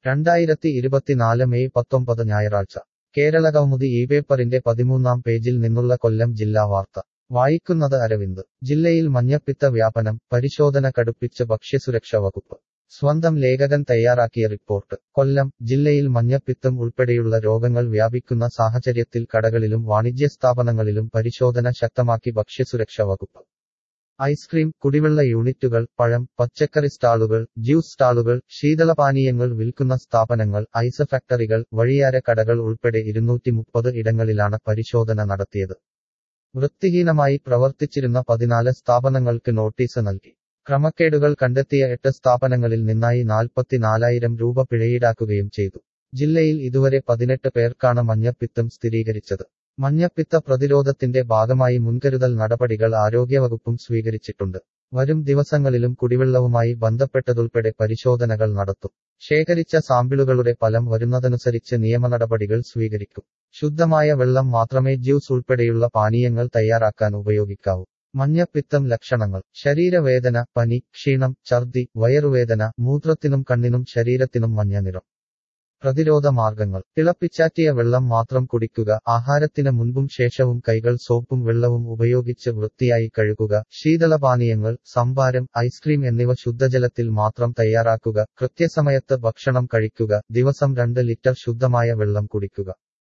രണ്ടായിരത്തി ഇരുപത്തിനാല് മെയ് പത്തൊമ്പത് ഞായറാഴ്ച കേരളകൗമുദി ഈ പേപ്പറിന്റെ പതിമൂന്നാം പേജിൽ നിന്നുള്ള കൊല്ലം ജില്ലാ വാർത്ത വായിക്കുന്നത് അരവിന്ദ് ജില്ലയിൽ മഞ്ഞപ്പിത്ത വ്യാപനം പരിശോധന കടുപ്പിച്ച് ഭക്ഷ്യസുരക്ഷ വകുപ്പ് സ്വന്തം ലേഖകൻ തയ്യാറാക്കിയ റിപ്പോർട്ട് കൊല്ലം ജില്ലയിൽ മഞ്ഞപ്പിത്തം ഉൾപ്പെടെയുള്ള രോഗങ്ങൾ വ്യാപിക്കുന്ന സാഹചര്യത്തിൽ കടകളിലും വാണിജ്യ സ്ഥാപനങ്ങളിലും പരിശോധന ശക്തമാക്കി ഭക്ഷ്യസുരക്ഷ വകുപ്പ് ഐസ്ക്രീം കുടിവെള്ള യൂണിറ്റുകൾ പഴം പച്ചക്കറി സ്റ്റാളുകൾ ജ്യൂസ് സ്റ്റാളുകൾ ശീതളപാനീയങ്ങൾ വിൽക്കുന്ന സ്ഥാപനങ്ങൾ ഐസ് ഫാക്ടറികൾ വഴിയാര കടകൾ ഉൾപ്പെടെ ഇരുന്നൂറ്റി മുപ്പത് ഇടങ്ങളിലാണ് പരിശോധന നടത്തിയത് വൃത്തിഹീനമായി പ്രവർത്തിച്ചിരുന്ന പതിനാല് സ്ഥാപനങ്ങൾക്ക് നോട്ടീസ് നൽകി ക്രമക്കേടുകൾ കണ്ടെത്തിയ എട്ട് സ്ഥാപനങ്ങളിൽ നിന്നായി നാൽപ്പത്തിനാലായിരം രൂപ പിഴയീടാക്കുകയും ചെയ്തു ജില്ലയിൽ ഇതുവരെ പതിനെട്ട് പേർക്കാണ് മഞ്ഞപ്പിത്തം സ്ഥിരീകരിച്ചത് മഞ്ഞപ്പിത്ത പ്രതിരോധത്തിന്റെ ഭാഗമായി മുൻകരുതൽ നടപടികൾ ആരോഗ്യവകുപ്പും സ്വീകരിച്ചിട്ടുണ്ട് വരും ദിവസങ്ങളിലും കുടിവെള്ളവുമായി ബന്ധപ്പെട്ടതുൾപ്പെടെ പരിശോധനകൾ നടത്തും ശേഖരിച്ച സാമ്പിളുകളുടെ ഫലം വരുന്നതനുസരിച്ച് നിയമനടപടികൾ സ്വീകരിക്കും ശുദ്ധമായ വെള്ളം മാത്രമേ ജ്യൂസ് ഉൾപ്പെടെയുള്ള പാനീയങ്ങൾ തയ്യാറാക്കാൻ ഉപയോഗിക്കാവൂ മഞ്ഞപ്പിത്തം ലക്ഷണങ്ങൾ ശരീരവേദന പനി ക്ഷീണം ഛർദി വയറുവേദന മൂത്രത്തിനും കണ്ണിനും ശരീരത്തിനും മഞ്ഞനിറം പ്രതിരോധ മാർഗങ്ങൾ തിളപ്പിച്ചാറ്റിയ വെള്ളം മാത്രം കുടിക്കുക ആഹാരത്തിന് മുൻപും ശേഷവും കൈകൾ സോപ്പും വെള്ളവും ഉപയോഗിച്ച് വൃത്തിയായി കഴുകുക ശീതളപാനീയങ്ങൾ സംഭാരം ഐസ്ക്രീം എന്നിവ ശുദ്ധജലത്തിൽ മാത്രം തയ്യാറാക്കുക കൃത്യസമയത്ത് ഭക്ഷണം കഴിക്കുക ദിവസം രണ്ട് ലിറ്റർ ശുദ്ധമായ വെള്ളം കുടിക്കുക